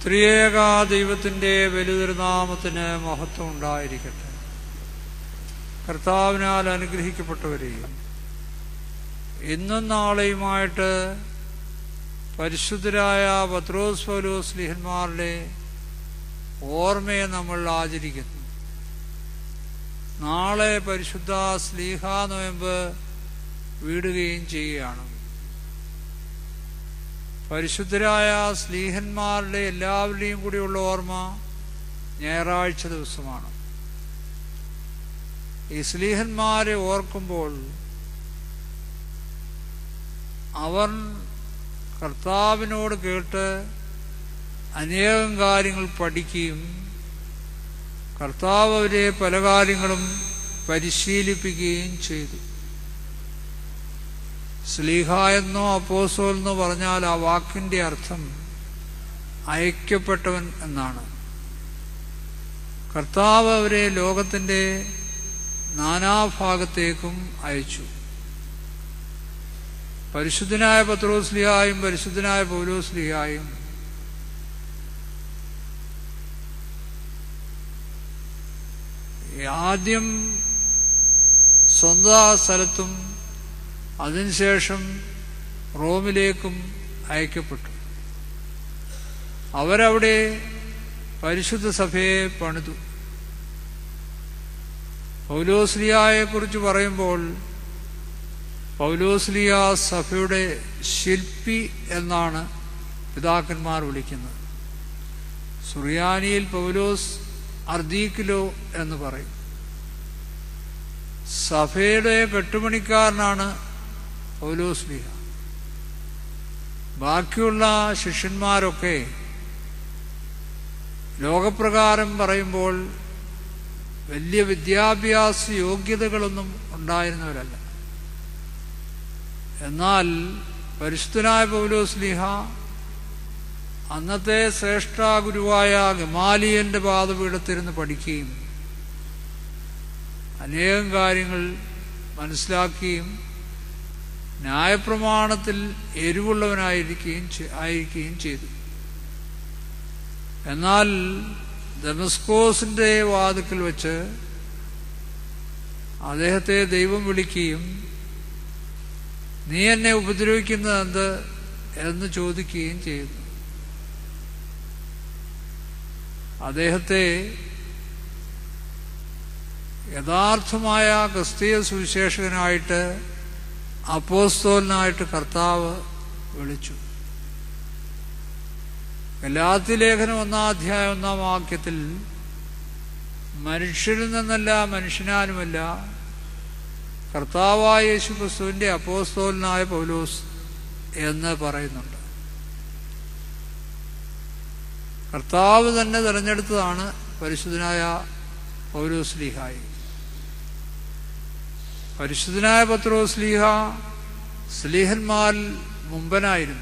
ത്രിയേക ദൈവത്തിൻ്റെ വലുതിരുനാമത്തിന് മഹത്വം ഉണ്ടായിരിക്കട്ടെ കർത്താവിനാൽ അനുഗ്രഹിക്കപ്പെട്ടവരെയും ഇന്നും നാളെയുമായിട്ട് പരിശുദ്ധരായ പത്രോസ് പൗലോസ് ലിഹന്മാരുടെ ഓർമ്മയെ നമ്മൾ ആചരിക്കുന്നു നാളെ പരിശുദ്ധ സ്ലീഹ നോയമ്പ് വീടുകയും ചെയ്യുകയാണ് പരിശുദ്ധരായ സ്ലീഹന്മാരുടെ എല്ലാവരുടെയും കൂടിയുള്ള ഓർമ്മ ഞായറാഴ്ച ദിവസമാണ് ഈ സ്ലീഹന്മാരെ ഓർക്കുമ്പോൾ അവർ കർത്താവിനോട് കേട്ട് അനേകം കാര്യങ്ങൾ പഠിക്കുകയും കർത്താവ് അവരെ പല കാര്യങ്ങളും പരിശീലിപ്പിക്കുകയും ചെയ്തു സ്ലീഹ എന്നോ അപ്പോസോ എന്നോ പറഞ്ഞാൽ ആ വാക്കിന്റെ അർത്ഥം അയക്കപ്പെട്ടവൻ എന്നാണ് കർത്താവ് അവരെ ലോകത്തിന്റെ നാനാഭാഗത്തേക്കും അയച്ചു പരിശുദ്ധനായ പത്രോസ്ലിഹായും പരിശുദ്ധനായ പൗലോസ്ലിഹായും ആദ്യം സ്വന്തം സ്ഥലത്തും അതിനുശേഷം റോമിലേക്കും അയക്കപ്പെട്ടു അവരവിടെ പരിശുദ്ധ സഭയെ പണിതു പൗലോസ്ലിയായെ കുറിച്ച് പറയുമ്പോൾ പൗലോസ്ലിയ സഭയുടെ ശില്പി എന്നാണ് പിതാക്കന്മാർ വിളിക്കുന്നത് സുറിയാനിയിൽ പൗലോസ് അർദീക്കിലോ എന്ന് പറയും സഭയുടെ കെട്ടുപണിക്കാരനാണ് പൗലോസ്ലിഹ ബാക്കിയുള്ള ശിഷ്യന്മാരൊക്കെ ലോകപ്രകാരം പറയുമ്പോൾ വലിയ വിദ്യാഭ്യാസ യോഗ്യതകളൊന്നും ഉണ്ടായിരുന്നവരല്ല എന്നാൽ പരിശുദ്ധനായ പൗലോസ്ലിഹ അന്നത്തെ ശ്രേഷ്ഠ ഗുരുവായ ഗമാലിയന്റെ പാദപീഠത്തിരുന്ന് പഠിക്കുകയും അനേകം കാര്യങ്ങൾ മനസ്സിലാക്കുകയും ന്യായപ്രമാണത്തിൽ എരിവുള്ളവനായിരിക്കുകയും ആയിരിക്കുകയും ചെയ്തു എന്നാൽ ഡെമസ്കോസിന്റെ വാതിക്കൽ വെച്ച് അദ്ദേഹത്തെ ദൈവം വിളിക്കുകയും നീ എന്നെ ഉപദ്രവിക്കുന്നത് എന്ത് എന്ന് ചോദിക്കുകയും ചെയ്യുന്നു അദ്ദേഹത്തെ യഥാർത്ഥമായ ക്രിസ്തീയ സുവിശേഷകനായിട്ട് അപ്പോസ്തോലിനായിട്ട് കർത്താവ് വിളിച്ചു ഗലാത്തി ലേഖനം ഒന്നാം അധ്യായം ഒന്നാം വാക്യത്തിൽ മനുഷ്യരിൽ നിന്നല്ല മനുഷ്യനാനുമല്ല കർത്താവായ യേശു ക്രിസ്തുവിന്റെ അപ്പോസ്തോലിനായ പൗലോസ് എന്ന് പറയുന്നുണ്ട് കർത്താവ് തന്നെ തിരഞ്ഞെടുത്തതാണ് പരിശുദ്ധനായ പൗലോസ്ലീഹായി പരിശുദ്ധനായ പത്രോസ്ലീഹ സ്ലീഹന്മാരിൽ മുമ്പനായിരുന്നു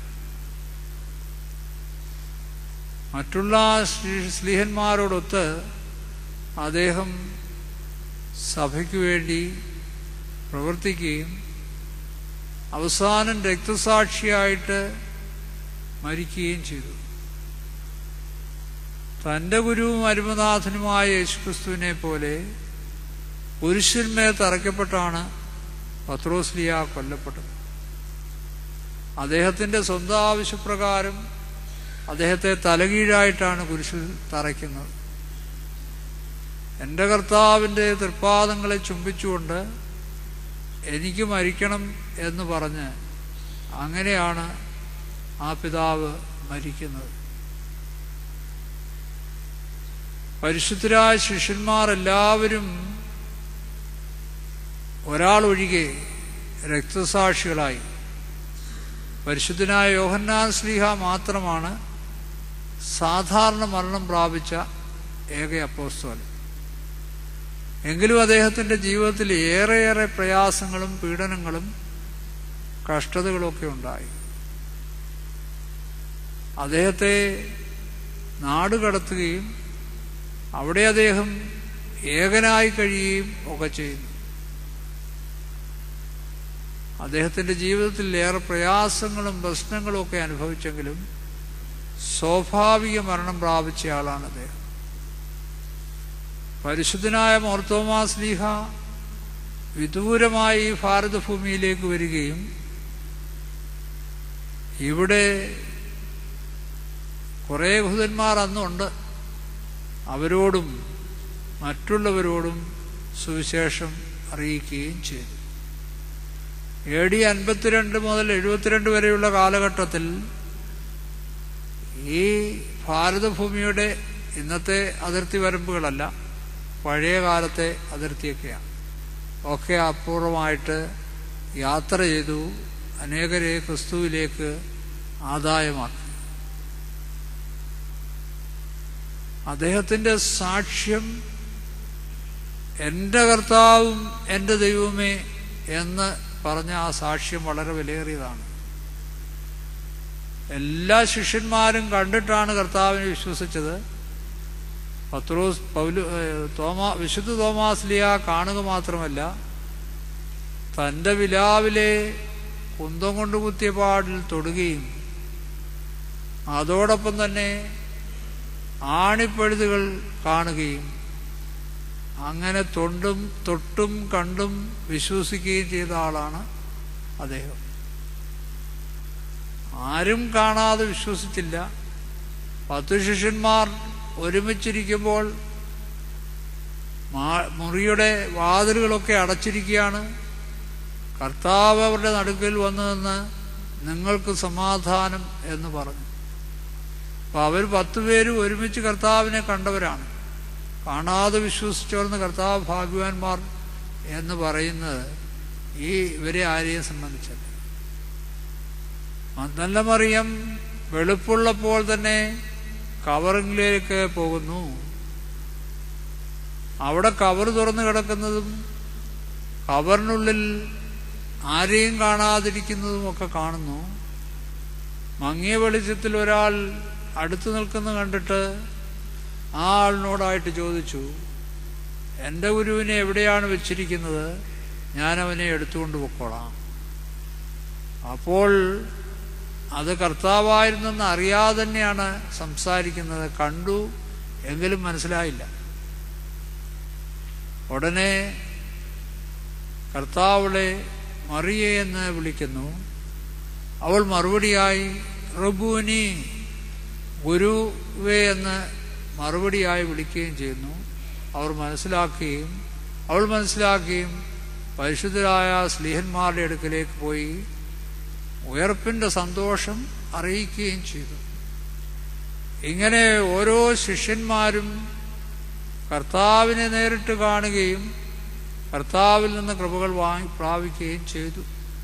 മറ്റുള്ള സ്ലീഹന്മാരോടൊത്ത് അദ്ദേഹം സഭയ്ക്ക് വേണ്ടി പ്രവർത്തിക്കുകയും അവസാനം രക്തസാക്ഷിയായിട്ട് മരിക്കുകയും ചെയ്തു തൻ്റെ ഗുരുവും അരുമനാഥനുമായ യേശുക്രിസ്തുവിനെ പോലെ പുരുഷന്മേൽ തറയ്ക്കപ്പെട്ടാണ് പത്രോസ്ലിയ കൊല്ലപ്പെട്ടത് അദ്ദേഹത്തിൻ്റെ സ്വന്തം ആവശ്യപ്രകാരം അദ്ദേഹത്തെ തലകീഴായിട്ടാണ് കുരിശിൽ തറയ്ക്കുന്നത് എൻ്റെ കർത്താവിൻ്റെ തൃപ്പാദങ്ങളെ ചുംബിച്ചുകൊണ്ട് എനിക്ക് മരിക്കണം എന്ന് പറഞ്ഞ് അങ്ങനെയാണ് ആ പിതാവ് മരിക്കുന്നത് പരിശുദ്ധരായ ശിഷ്യന്മാർ എല്ലാവരും ഒരാളൊഴികെ രക്തസാക്ഷികളായി പരിശുദ്ധനായ യോഹന്നാൻ ശ്രീഹ മാത്രമാണ് സാധാരണ മരണം പ്രാപിച്ച ഏക അപ്പോസ്തോലൻ എങ്കിലും അദ്ദേഹത്തിൻ്റെ ജീവിതത്തിൽ ഏറെയേറെ പ്രയാസങ്ങളും പീഡനങ്ങളും കഷ്ടതകളൊക്കെ ഉണ്ടായി അദ്ദേഹത്തെ നാടുകടത്തുകയും അവിടെ അദ്ദേഹം ഏകനായി കഴിയുകയും ഒക്കെ ചെയ്യുന്നു അദ്ദേഹത്തിൻ്റെ ജീവിതത്തിൽ ഏറെ പ്രയാസങ്ങളും പ്രശ്നങ്ങളും ഒക്കെ അനുഭവിച്ചെങ്കിലും സ്വാഭാവിക മരണം പ്രാപിച്ചയാളാണ് അദ്ദേഹം പരിശുദ്ധനായ മോർത്തോമാസ്ലീഹ വിദൂരമായി ഈ ഭാരതഭൂമിയിലേക്ക് വരികയും ഇവിടെ കുറേ യഹൂദന്മാർ അന്നുണ്ട് അവരോടും മറ്റുള്ളവരോടും സുവിശേഷം അറിയിക്കുകയും ചെയ്തു എ ഡി അൻപത്തിരണ്ട് മുതൽ എഴുപത്തിരണ്ട് വരെയുള്ള കാലഘട്ടത്തിൽ ഈ ഭാരതഭൂമിയുടെ ഇന്നത്തെ അതിർത്തി വരമ്പുകളല്ല പഴയ കാലത്തെ അതിർത്തിയൊക്കെയാണ് ഒക്കെ അപൂർവമായിട്ട് യാത്ര ചെയ്തു അനേകരെ ക്രിസ്തുവിലേക്ക് ആദായമാക്കി അദ്ദേഹത്തിൻ്റെ സാക്ഷ്യം എൻ്റെ കർത്താവും എൻ്റെ ദൈവമേ എന്ന് പറഞ്ഞ ആ സാക്ഷ്യം വളരെ വിലയേറിയതാണ് എല്ലാ ശിഷ്യന്മാരും കണ്ടിട്ടാണ് കർത്താവിനെ വിശ്വസിച്ചത് പത്രോസ് പൗലു തോമാ വിശുദ്ധ തോമാസ് ലിയ കാണുക മാത്രമല്ല തൻ്റെ വിലാവിലെ കുന്തം കൊണ്ട് കുത്തിയ പാടിൽ തൊടുകയും അതോടൊപ്പം തന്നെ ആണിപ്പഴുതുകൾ കാണുകയും അങ്ങനെ തൊണ്ടും തൊട്ടും കണ്ടും വിശ്വസിക്കുകയും ചെയ്ത ആളാണ് അദ്ദേഹം ആരും കാണാതെ വിശ്വസിച്ചില്ല പത്ത് ശിഷ്യന്മാർ ഒരുമിച്ചിരിക്കുമ്പോൾ മുറിയുടെ വാതിലുകളൊക്കെ അടച്ചിരിക്കുകയാണ് കർത്താവ് അവരുടെ നടുക്കിൽ വന്നു നിന്ന് നിങ്ങൾക്ക് സമാധാനം എന്ന് പറഞ്ഞു അപ്പൊ അവർ പത്തു പേരും ഒരുമിച്ച് കർത്താവിനെ കണ്ടവരാണ് കാണാതെ വിശ്വസിച്ചവർന്ന് കർത്താവ് ഭാഗ്യവാന്മാർ എന്ന് പറയുന്നത് ഈ ഇവരെ ആരെയും സംബന്ധിച്ചല്ല നല്ല മറിയം വെളുപ്പുള്ളപ്പോൾ തന്നെ കവറിങ്ങിലേക്ക് പോകുന്നു അവിടെ കവർ തുറന്നു കിടക്കുന്നതും കവറിനുള്ളിൽ ആരെയും കാണാതിരിക്കുന്നതും ഒക്കെ കാണുന്നു മങ്ങിയ വെളിച്ചത്തിൽ ഒരാൾ അടുത്തു നിൽക്കുന്ന കണ്ടിട്ട് ആ ആളിനോടായിട്ട് ചോദിച്ചു എൻ്റെ ഗുരുവിനെ എവിടെയാണ് വെച്ചിരിക്കുന്നത് ഞാൻ അവനെ എടുത്തുകൊണ്ട് പൊക്കോളാം അപ്പോൾ അത് കർത്താവായിരുന്നെന്ന് അറിയാതെ തന്നെയാണ് സംസാരിക്കുന്നത് കണ്ടു എങ്കിലും മനസ്സിലായില്ല ഉടനെ കർത്താവളെ മറിയെ എന്ന് വിളിക്കുന്നു അവൾ മറുപടിയായി റബുവിനി ഗുരുവേ എന്ന് മറുപടിയായി വിളിക്കുകയും ചെയ്യുന്നു അവർ മനസ്സിലാക്കുകയും അവൾ മനസ്സിലാക്കുകയും പരിശുദ്ധരായ സ്ലീഹന്മാരുടെ അടുക്കലേക്ക് പോയി ഉയർപ്പിൻ്റെ സന്തോഷം അറിയിക്കുകയും ചെയ്തു ഇങ്ങനെ ഓരോ ശിഷ്യന്മാരും കർത്താവിനെ നേരിട്ട് കാണുകയും കർത്താവിൽ നിന്ന് കൃപകൾ വാങ്ങി പ്രാപിക്കുകയും ചെയ്തു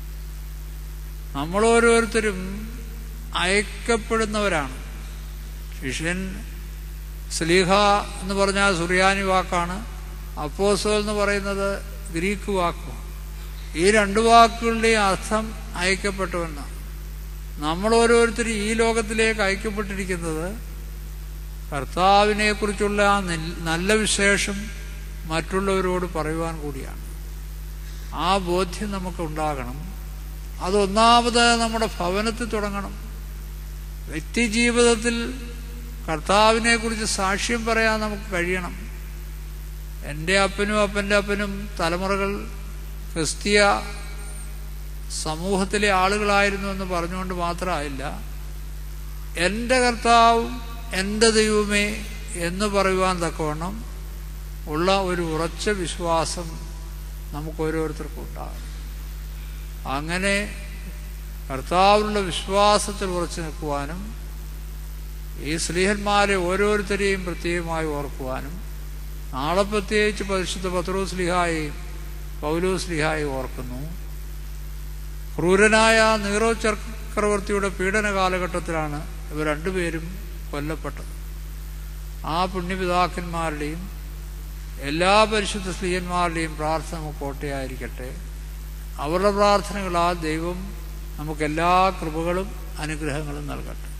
നമ്മൾ ഓരോരുത്തരും അയക്കപ്പെടുന്നവരാണ് ശിഷ്യൻ സ്ലീഹ എന്ന് പറഞ്ഞാൽ സുറിയാനി വാക്കാണ് അപ്പോസോ എന്ന് പറയുന്നത് ഗ്രീക്ക് വാക്കുമാണ് ഈ രണ്ട് വാക്കുകളുടെയും അർത്ഥം അയക്കപ്പെട്ടുവെന്നാണ് നമ്മൾ ഓരോരുത്തരും ഈ ലോകത്തിലേക്ക് അയക്കപ്പെട്ടിരിക്കുന്നത് കർത്താവിനെ കുറിച്ചുള്ള ആ നല്ല വിശേഷം മറ്റുള്ളവരോട് പറയുവാൻ കൂടിയാണ് ആ ബോധ്യം നമുക്ക് ഉണ്ടാകണം അതൊന്നാമത് നമ്മുടെ ഭവനത്തിൽ തുടങ്ങണം വ്യക്തി ജീവിതത്തിൽ കർത്താവിനെ കുറിച്ച് സാക്ഷ്യം പറയാൻ നമുക്ക് കഴിയണം എൻ്റെ അപ്പനും അപ്പൻ്റെ അപ്പനും തലമുറകൾ ക്രിസ്തീയ സമൂഹത്തിലെ ആളുകളായിരുന്നു എന്ന് പറഞ്ഞുകൊണ്ട് മാത്രമായില്ല എൻ്റെ കർത്താവും എൻ്റെ ദൈവമേ എന്ന് പറയുവാൻ തക്കവണ്ണം ഉള്ള ഒരു ഉറച്ച വിശ്വാസം നമുക്ക് ഓരോരുത്തർക്കും ഉണ്ടാകും അങ്ങനെ കർത്താവിനുള്ള വിശ്വാസത്തിൽ ഉറച്ചു നിൽക്കുവാനും ഈ സ്ലീഹന്മാരെ ഓരോരുത്തരെയും പ്രത്യേകമായി ഓർക്കുവാനും നാളെ പ്രത്യേകിച്ച് പരിശുദ്ധ പത്രോ സ്ലിഹായെയും പൗലോ സ്ലിഹായെയും ഓർക്കുന്നു ക്രൂരനായ നീറോ ചക്രവർത്തിയുടെ പീഡന കാലഘട്ടത്തിലാണ് ഇവർ രണ്ടുപേരും കൊല്ലപ്പെട്ടത് ആ പുണ്യപിതാക്കന്മാരുടെയും എല്ലാ പരിശുദ്ധ സ്ത്രീയന്മാരുടെയും പ്രാർത്ഥന കോട്ടയായിരിക്കട്ടെ അവരുടെ പ്രാർത്ഥനകളാൽ ദൈവം നമുക്കെല്ലാ കൃപകളും അനുഗ്രഹങ്ങളും നൽകട്ടെ